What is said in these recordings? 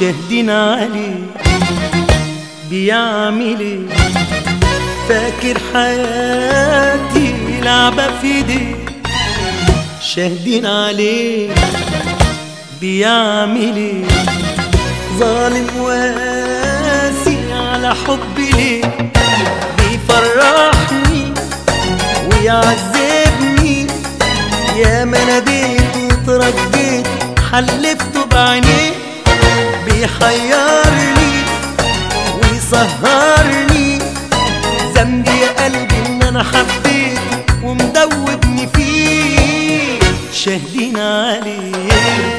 شاهدين عليه بيعمل ايه فاكر حياتي لعبة في ايديه شاهدين عليه بيعمل ايه ظالم واسي على حبي ليه بيفرحني ويعذبني يا ما ناديت وترجيت حلفته بعينيه بيحيرني ويسهرني ذنبي يا قلبي ان انا حبيته ومدوبني فيه شاهدين عليه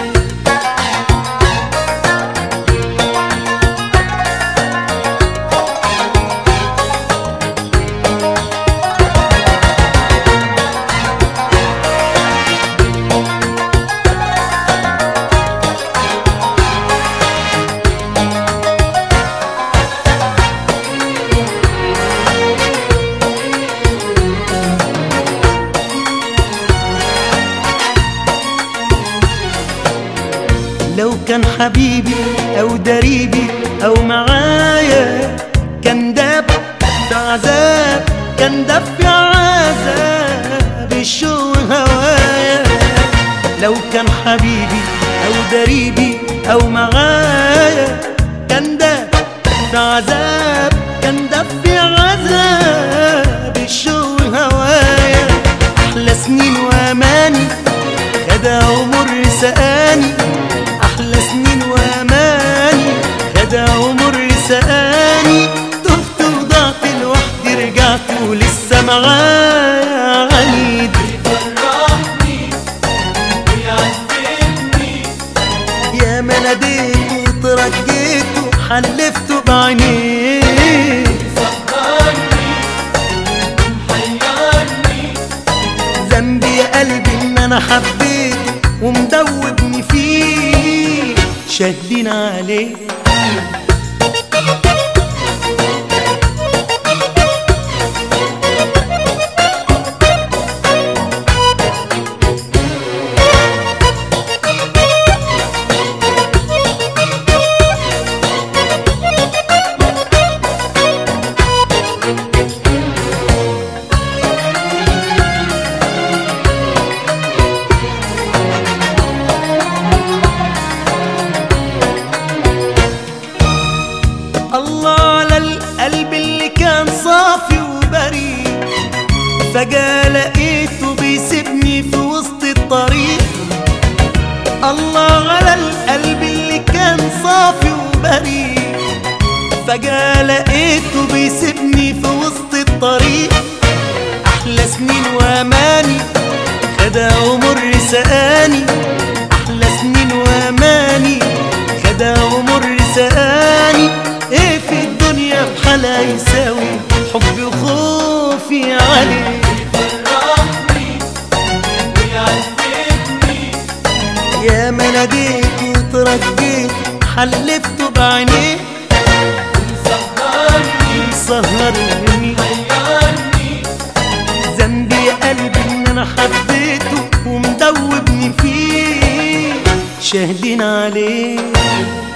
لو كان حبيبي او دريبي او معايا كان داب في عذاب كان داب في عذاب الشوق هوايا لو كان حبيبي او دريبي او معايا كان داب في عذاب كان داب في عذاب الشوق هوايا احلى سنين واماني خدا عمر سقاني احلى سنين واماني خدا عمر سقاني تهت وضعت لوحدي رجعت ولسه معايا عنيد يفرحني ويعذبني يا ما ناديت وترجيت وحلفته بعينيه سهرني محيرني ذنبي يا قلبي ان انا حبيته ومدوبني فيه شاهدين عليه الله على القلب اللي كان صافي وبريء فجأة لقيته بيسيبني في وسط الطريق الله على القلب اللي كان صافي وبريء فجأة لقيته بيسيبني في وسط الطريق أحلى سنين وأماني خدا ومر سقاني أحلى سنين وأماني خدا ومر سقاني إيه في الدنيا بحالها يساوي حبي وخوفي عليه يفرحني ويعذبني يا ما ناديت وترجيت حلفته بعينيه سهرني سهرني محيرني ذنبي يا قلبي ان انا حبيته ومدوبني فيه شاهدين عليه